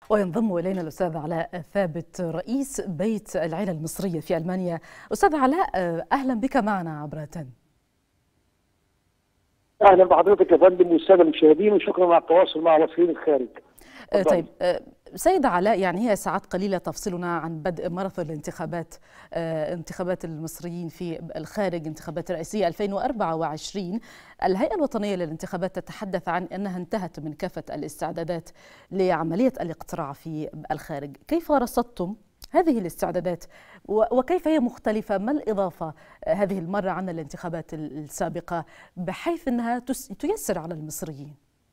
وينضم الينا الاستاذ علاء ثابت رئيس بيت العيله المصريه في المانيا. استاذ علاء اهلا بك معنا عبر تن. اهلا بحضرتك يا فندم والساده المشاهدين وشكرا على التواصل مع مصريين الخارج. طيب سيد علاء يعني هي ساعات قليلة تفصلنا عن بدء ماراثون الانتخابات انتخابات المصريين في الخارج انتخابات رئاسية 2024 الهيئة الوطنية للانتخابات تتحدث عن أنها انتهت من كافة الاستعدادات لعملية الاقتراع في الخارج كيف رصدتم هذه الاستعدادات وكيف هي مختلفة ما الإضافة هذه المرة عن الانتخابات السابقة بحيث أنها تيسر على المصريين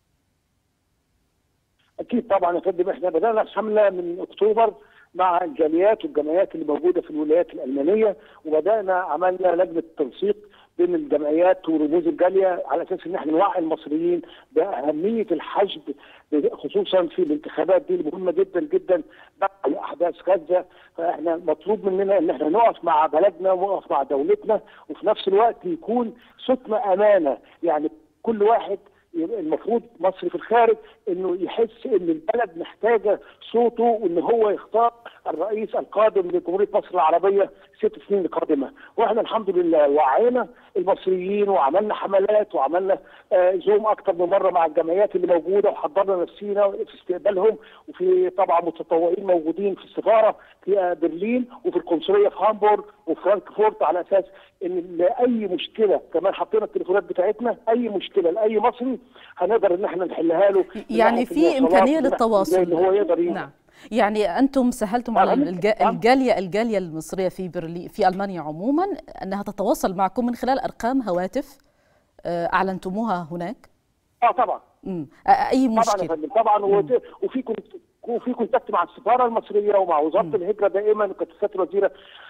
اكيد طبعا يا فندم احنا بدانا الحمله من اكتوبر مع الجاليات والجمعيات اللي موجوده في الولايات الالمانيه وبدانا عملنا لجنه تنسيق بين الجمعيات ورموز الجاليه على اساس ان احنا نوعي المصريين باهميه الحشد خصوصا في الانتخابات دي المهمه جدا جدا بعد احداث غزه فاحنا مطلوب مننا ان احنا نقف مع بلدنا ونقف مع دولتنا وفي نفس الوقت يكون صوتنا امانه يعني كل واحد المفروض مصر في الخارج انه يحس ان البلد محتاجه صوته وان هو يختار الرئيس القادم لجمهوريه مصر العربيه ست سنين القادمه واحنا الحمد لله وعينا المصريين وعملنا حملات وعملنا آه زوم اكثر من مره مع الجمعيات اللي موجوده وحضرنا نفسينا في استقبالهم وفي طبعا متطوعين موجودين في السفاره في آه برلين وفي القنصليه في هامبورغ وفرانكفورت على اساس ان اي مشكله كمان حطينا التليفونات بتاعتنا اي مشكله لاي مصري هنقدر ان احنا نحلها له يعني في امكانيه للتواصل ان هو يقدر نعم يعني انتم سهلتم على الجاليه الجاليه المصريه في برلين في المانيا عموما انها تتواصل معكم من خلال ارقام هواتف اعلنتموها هناك؟ اه طبعا امم اي مشكله طبعا طبعا وفي كنت وفي كونتاكت مع السفاره المصريه ومع وزاره م. الهجره دائما وكانت السياده الوزيره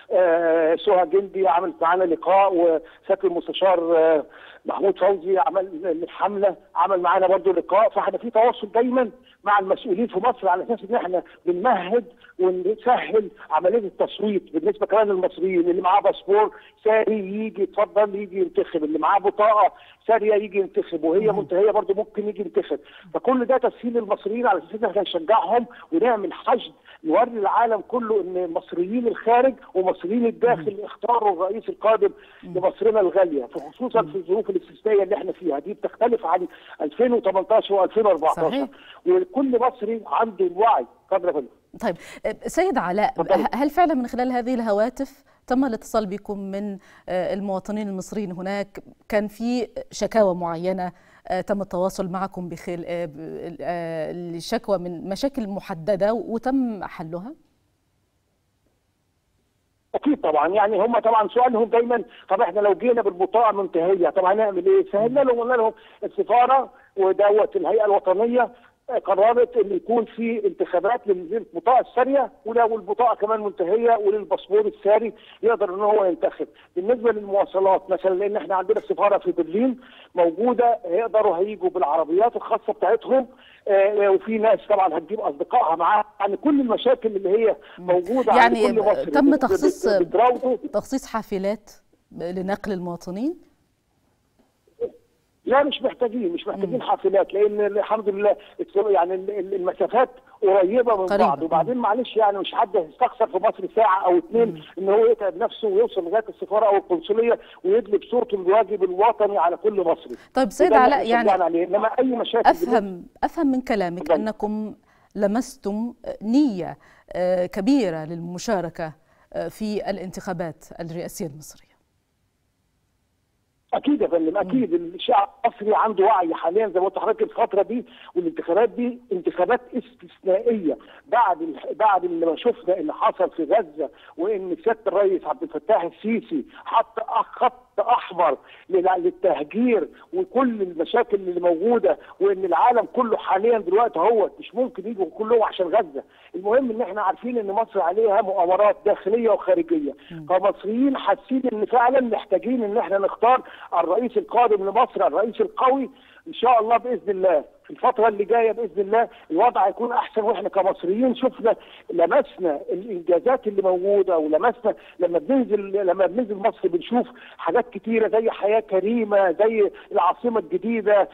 آه سهى جندي عملت معانا لقاء وسياده المستشار آه محمود فوزي عمل الحمله عمل معانا برضه لقاء فاحنا في تواصل دايما مع المسؤولين في مصر على اساس ان احنا بنمهد ونسهل عمليه التصويت بالنسبه كمان للمصريين اللي معاه باسبور ساري يجي يتفضل يجي ينتخب اللي معاه بطاقه ساريه يجي ينتخب وهي منتهيه برضه ممكن يجي ينتخب فكل ده تسهيل للمصريين على اساس ان احنا نشجعهم ونعمل حشد نوري العالم كله ان مصريين الخارج ومصريين الداخل اختاروا الرئيس القادم لمصرنا الغاليه خصوصا في الظروف الاستثنائيه اللي احنا فيها دي بتختلف عن 2018 و2014 صحيح. وكل مصري عنده الوعي قدر فندم طيب سيد علاء هل فعلا من خلال هذه الهواتف تم الاتصال بكم من المواطنين المصريين هناك كان في شكاوى معينه تم التواصل معكم بخل لشكوى من مشاكل محدده وتم حلها؟ اكيد طبعا يعني هم طبعا سؤالهم دايما طب احنا لو جينا بالبطاقه منتهيه طب هنعمل ايه؟ سهلنا لهم قلنا لهم السفاره ودوت الهيئه الوطنيه قررت ان يكون في انتخابات للبطاقه الساريه ولو البطاقه كمان منتهيه وللباسبور الساري يقدر ان هو ينتخب. بالنسبه للمواصلات مثلا لان احنا عندنا السفاره في برلين موجوده يقدروا هيجوا بالعربيات الخاصه بتاعتهم آه وفي ناس طبعا هتجيب اصدقائها معاها يعني كل المشاكل اللي هي موجوده يعني عند كل مصري تم تخصيص تخصيص حافلات لنقل المواطنين؟ لا مش محتاجين مش محتاجين حافلات لان الحمد لله يعني المسافات قريبه من قريبة. بعض وبعدين معلش يعني مش حد هيستخسر في مصر ساعه او اثنين ان هو يتعب نفسه ويوصل لغايه السفاره او القنصليه ويدلب صوته الواجب الوطني على كل مصري. طيب سيد علاء يعني عليه. انما اي مشاكل افهم افهم من كلامك بالضبط. انكم لمستم نيه كبيره للمشاركه في الانتخابات الرئاسيه المصريه. اكيد يا فندم اكيد الشعب المصري عنده وعي حاليا زي ما قلت لحضرتك الفتره دي والانتخابات دي انتخابات استثنائيه بعد بعد اللي شفنا اللي حصل في غزه وان سياده الرئيس عبد الفتاح السيسي حط خط احمر للتهجير وكل المشاكل اللي موجوده وان العالم كله حاليا دلوقتي هو مش ممكن يجوا كلهم عشان غزه المهم ان احنا عارفين ان مصر عليها مؤامرات داخليه وخارجيه فمصريين حاسين ان فعلا محتاجين ان احنا نختار الرئيس القادم لمصر الرئيس القوي ان شاء الله باذن الله في الفتره اللي جايه باذن الله الوضع هيكون احسن واحنا كمصريين شفنا لمسنا الانجازات اللي موجوده ولمسنا لما بننزل لما بننزل مصر بنشوف حاجات كتيره زي حياه كريمه زي العاصمه الجديده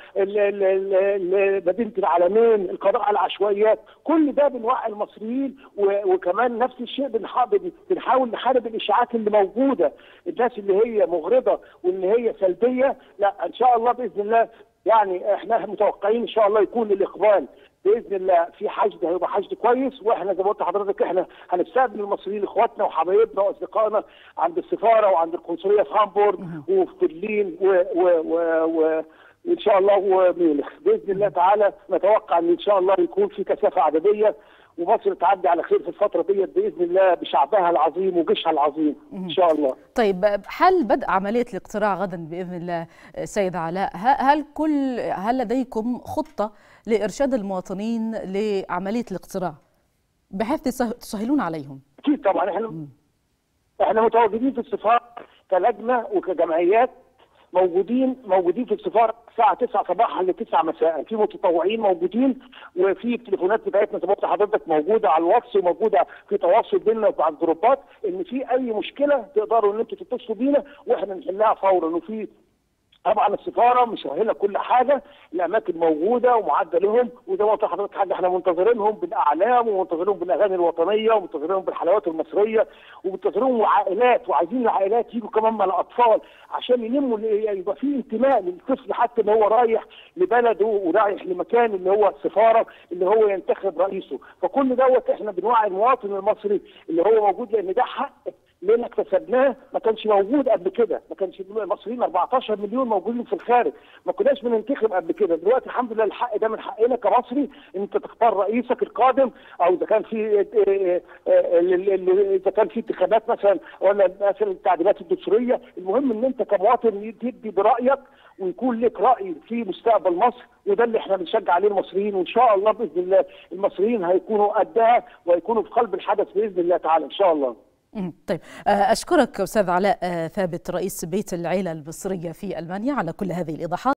مدينه العالمين القضاء على العشوائيات كل ده بنوعي المصريين وكمان نفس الشيء بنحاول نحارب الاشاعات اللي موجوده الناس اللي هي مغرضه وان هي سلبيه لا ان شاء الله باذن الله يعني احنا متوقعين ان شاء الله يكون الاقبال باذن الله في حشد هيبقى حشد كويس واحنا زي ما قلت لحضرتك احنا هنستقبل المصريين اخواتنا وحبايبنا واصدقائنا عند السفاره وعند القنصليه في هامبورغ وفي برلين و و و و وان شاء الله وميونخ باذن الله تعالى نتوقع ان ان شاء الله يكون في كثافه عدديه ومصر تعدي على خير في الفتره ديت باذن الله بشعبها العظيم وجيشها العظيم ان شاء الله. طيب حل بدء عمليه الاقتراع غدا باذن الله سيد علاء هل كل هل لديكم خطه لارشاد المواطنين لعمليه الاقتراع بحيث تسهلون عليهم؟ اكيد طبعا احنا احنا متواجدين في السفاره كلجنه وكجمعيات موجودين موجودين في السفاره الساعه 9 صباحا ل 9 مساء في متطوعين موجودين وفي التليفونات بتاعتنا زي ما قلت لحضرتك موجوده على الواتس وموجوده في تواصل بيننا ومع الجروبات ان في اي مشكله تقدروا ان انتوا تتصلوا بينا واحنا نحلها فورا وفي طبعا السفاره مسهله كل حاجه الاماكن موجوده ومعده لهم وزي ما قلت لحضرتك حاجه احنا منتظرينهم بالاعلام ومنتظرينهم بالاغاني الوطنيه ومنتظرينهم بالحلويات المصريه ومنتظرينهم عائلات وعايزين العائلات يجوا كمان مع الاطفال عشان ينموا يبقى في انتماء للطفل حتى ان هو رايح لبلده ورايح لمكان اللي هو السفاره اللي هو ينتخب رئيسه فكل دوت احنا بنوعي المواطن المصري اللي هو موجود لان ده حق لان اكتسبناه ما كانش موجود قبل كده ما كانش المصريين 14 مليون موجودين في الخارج ما كناش بننتخب قبل كده دلوقتي الحمد لله الحق ده من حقنا كمصري ان انت تختار رئيسك القادم او اذا كان في اذا كان في انتخابات مثلا ولا مثلا التعديلات الدستوريه المهم ان انت كمواطن تدي برايك ويكون لك راي في مستقبل مصر وده اللي احنا بنشجع عليه المصريين وان شاء الله باذن الله المصريين هيكونوا قدها وهيكونوا في قلب الحدث باذن الله تعالى ان شاء الله طيب أشكرك أستاذ علاء ثابت رئيس بيت العيلة المصرية في ألمانيا على كل هذه الإيضاحات